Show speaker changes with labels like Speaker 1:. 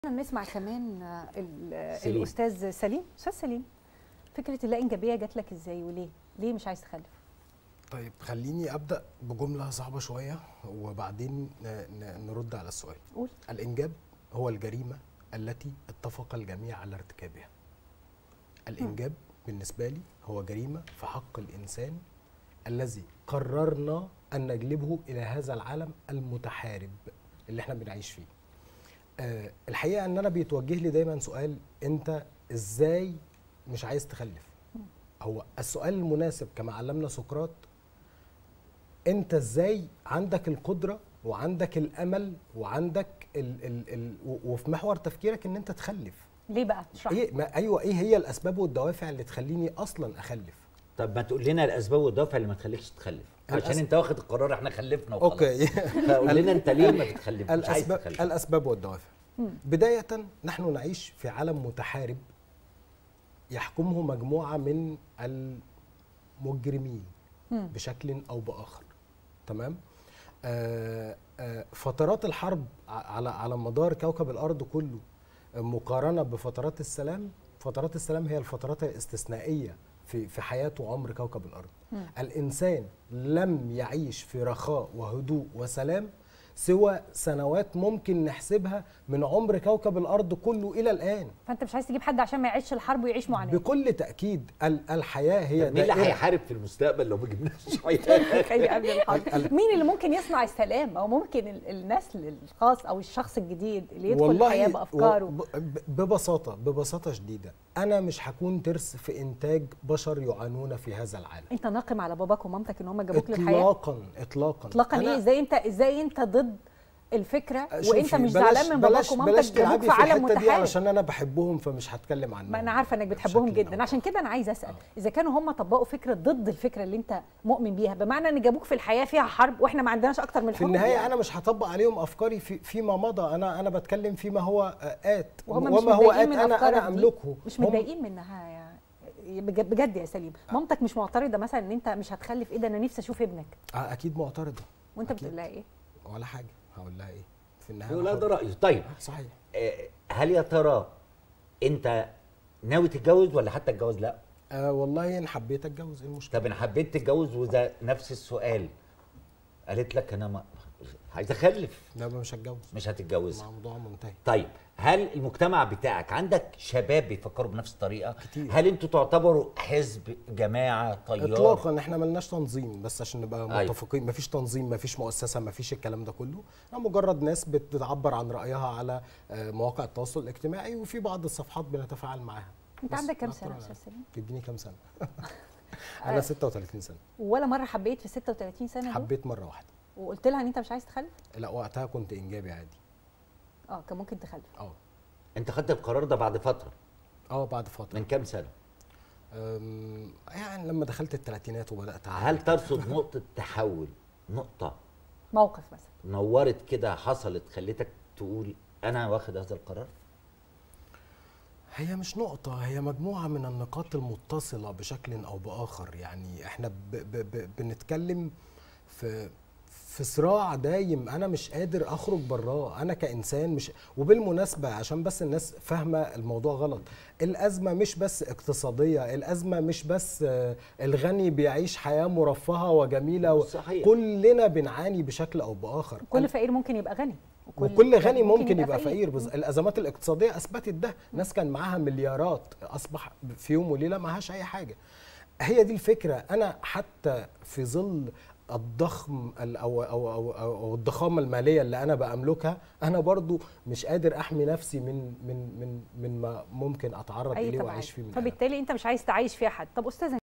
Speaker 1: نسمع كمان ال-
Speaker 2: سليم.
Speaker 1: الاستاذ سليم استاذ سليم فكره اللا انجابيه جات لك ازاي وليه ليه مش عايز تخلف
Speaker 3: طيب خليني ابدا بجمله صعبه شويه وبعدين ن- ن- نرد على السؤال
Speaker 1: قول
Speaker 3: الانجاب هو الجريمه التي اتفق الجميع على ارتكابها الانجاب بالنسبه لي هو جريمه في حق الانسان الذي قررنا ان نجلبه الى هذا العالم المتحارب اللي احنا بنعيش فيه آه الحقيقه ان انا بيتوجه لي دايما سؤال انت ازاي مش عايز تخلف هو السؤال المناسب كما علمنا سقراط انت ازاي عندك القدره وعندك الامل وعندك ال ال ال و- وفي محور تفكيرك ان انت تخلف
Speaker 1: ليه بقى اشرح لي.
Speaker 3: ايه ما ايوه ايه هي الاسباب والدوافع اللي تخليني اصلا اخلف
Speaker 2: طب ما تقول لنا الاسباب والدوافع اللي ما تخليكش تخلف عشان
Speaker 3: الأس-
Speaker 2: انت واخد القرار احنا خلفنا وخلاص
Speaker 3: اوكي
Speaker 2: فقول لنا انت ليه ما بتخلف مش عايز
Speaker 3: الاسباب
Speaker 2: تخلف
Speaker 3: الاسباب والدوافع بدايه نحن نعيش في عالم متحارب يحكمه مجموعه من المجرمين
Speaker 1: مم.
Speaker 3: بشكل او باخر تمام آه آه فترات الحرب ع- على على مدار كوكب الارض كله آه، مقارنه بفترات السلام فترات السلام هي الفترات الاستثنائيه في في حياه وعمر كوكب الارض
Speaker 1: مم.
Speaker 3: الانسان لم يعيش في رخاء وهدوء وسلام سوى سنوات ممكن نحسبها من عمر كوكب الارض كله الى الان
Speaker 1: فانت مش عايز تجيب حد عشان ما يعيش الحرب ويعيش معاناه
Speaker 3: بكل تاكيد ال- الحياه هي
Speaker 2: طب مين اللي
Speaker 3: دائرة.
Speaker 2: هيحارب في المستقبل لو ما جبناش شويه
Speaker 1: خلي قبل الحرب مين اللي ممكن يصنع السلام او ممكن ال- النسل الخاص او الشخص الجديد اللي يدخل الحياه بافكاره
Speaker 3: و- ب- ببساطه ببساطه شديده انا مش هكون ترس في انتاج بشر يعانون في هذا العالم
Speaker 1: انت ناقم على باباك ومامتك ان هم جابوك للحياه
Speaker 3: اطلاقا اطلاقا
Speaker 1: اطلاقا
Speaker 3: أنا
Speaker 1: ايه ازاي انت ازاي انت ضد الفكره
Speaker 3: شوفي،
Speaker 1: وانت مش
Speaker 3: بلاش-
Speaker 1: زعلان من
Speaker 3: بلاش-
Speaker 1: باباك
Speaker 3: بلاش
Speaker 1: ومامتك جابوك
Speaker 3: تلعبي
Speaker 1: في
Speaker 3: في
Speaker 1: عالم
Speaker 3: الحته دي
Speaker 1: متحارب
Speaker 3: علشان انا بحبهم فمش هتكلم عنهم
Speaker 1: ما انا عارفه انك بتحبهم
Speaker 3: بشكل
Speaker 1: جدا
Speaker 3: أو
Speaker 1: عشان كده انا عايزه اسال اذا كانوا هم طبقوا فكره ضد الفكره اللي انت مؤمن بيها بمعنى ان جابوك في الحياه فيها حرب واحنا ما عندناش اكتر من
Speaker 3: في
Speaker 1: الحب
Speaker 3: النهايه
Speaker 1: يعني.
Speaker 3: انا مش هطبق عليهم افكاري في فيما مضى انا انا بتكلم فيما هو آه، ات
Speaker 1: وهم مش
Speaker 3: وما هو
Speaker 1: متضايقين
Speaker 3: ات
Speaker 1: من
Speaker 3: انا
Speaker 1: أفكارك
Speaker 3: انا
Speaker 1: دي؟
Speaker 3: املكه
Speaker 1: مش
Speaker 3: هم-
Speaker 1: متضايقين منها يعني بج- بجد يا سليم مامتك مش معترضه مثلا ان انت مش هتخلف ايه ده انا نفسي اشوف ابنك
Speaker 3: آه، اكيد معترضه
Speaker 1: وانت
Speaker 3: أكيد.
Speaker 1: بتقول لها ايه
Speaker 3: ولا حاجه هقول لها ايه في النهايه
Speaker 2: يقول لا
Speaker 3: أنا
Speaker 2: ده
Speaker 3: حر.
Speaker 2: رايه طيب
Speaker 3: صحيح
Speaker 2: آه، هل يا ترى انت ناوي تتجوز ولا حتى تتجوز لا
Speaker 3: آه والله ان حبيت اتجوز ايه المشكله
Speaker 2: طب انا حبيت تتجوز وده نفس السؤال قالت لك انا ما عايز اخلف
Speaker 3: لا مش هتجوز
Speaker 2: مش هتتجوز
Speaker 3: الموضوع منتهي
Speaker 2: طيب هل المجتمع بتاعك عندك شباب بيفكروا بنفس الطريقه
Speaker 3: كتير.
Speaker 2: هل انتوا تعتبروا حزب جماعه طيار
Speaker 3: اطلاقا احنا ملناش تنظيم بس عشان نبقى
Speaker 2: أيوة.
Speaker 3: متفقين مفيش تنظيم مفيش مؤسسه مفيش الكلام ده كله احنا مجرد ناس بت- بتعبر عن رايها على آه، مواقع التواصل الاجتماعي وفي بعض الصفحات بنتفاعل معاها
Speaker 1: انت
Speaker 3: بس
Speaker 1: عندك كام
Speaker 3: لا
Speaker 1: سنه يا
Speaker 3: أكتر ولا
Speaker 1: استاذ سليم
Speaker 3: أقل. تديني كام سنه انا 36 سنه
Speaker 1: ولا مره حبيت في 36 سنه دول
Speaker 3: حبيت مره واحده
Speaker 1: وقلت لها ان انت مش عايز تخلف
Speaker 3: لا وقتها كنت انجابي عادي
Speaker 1: اه كان ممكن تخلف
Speaker 3: اه
Speaker 2: انت خدت القرار ده بعد فتره
Speaker 3: اه بعد فتره
Speaker 2: من كام سنه
Speaker 3: أم، يعني لما دخلت الثلاثينات وبدات أعمل-
Speaker 2: هل ترصد نقطه تحول نقطه
Speaker 1: موقف مثلا
Speaker 2: نورت كده حصلت خلتك تقول انا واخد هذا القرار
Speaker 3: هي مش نقطة هي مجموعة من النقاط المتصلة بشكل أو بآخر يعني احنا ب ب ب بنتكلم في في صراع دايم انا مش قادر اخرج براه انا كانسان مش وبالمناسبه عشان بس الناس فاهمه الموضوع غلط الازمه مش بس اقتصاديه الازمه مش بس آه، الغني بيعيش حياه مرفهه وجميله و-
Speaker 2: صحيح.
Speaker 3: كلنا بنعاني بشكل او باخر
Speaker 1: كل فقير ممكن يبقى غني
Speaker 3: وكل غني ممكن يبقى فقير بس الازمات الاقتصاديه اثبتت ده ناس كان معاها مليارات اصبح في يوم وليله معهاش اي حاجه هي دي الفكره انا حتى في ظل الضخم ال- او او او, أو, أو الضخامه الماليه اللي انا باملكها انا برضو مش قادر احمي نفسي من من من من ما ممكن اتعرض
Speaker 1: اي
Speaker 3: اليه
Speaker 1: طبعا
Speaker 3: واعيش فيه من الألم.
Speaker 1: فبالتالي انت مش عايز تعيش فيها حد طب استاذ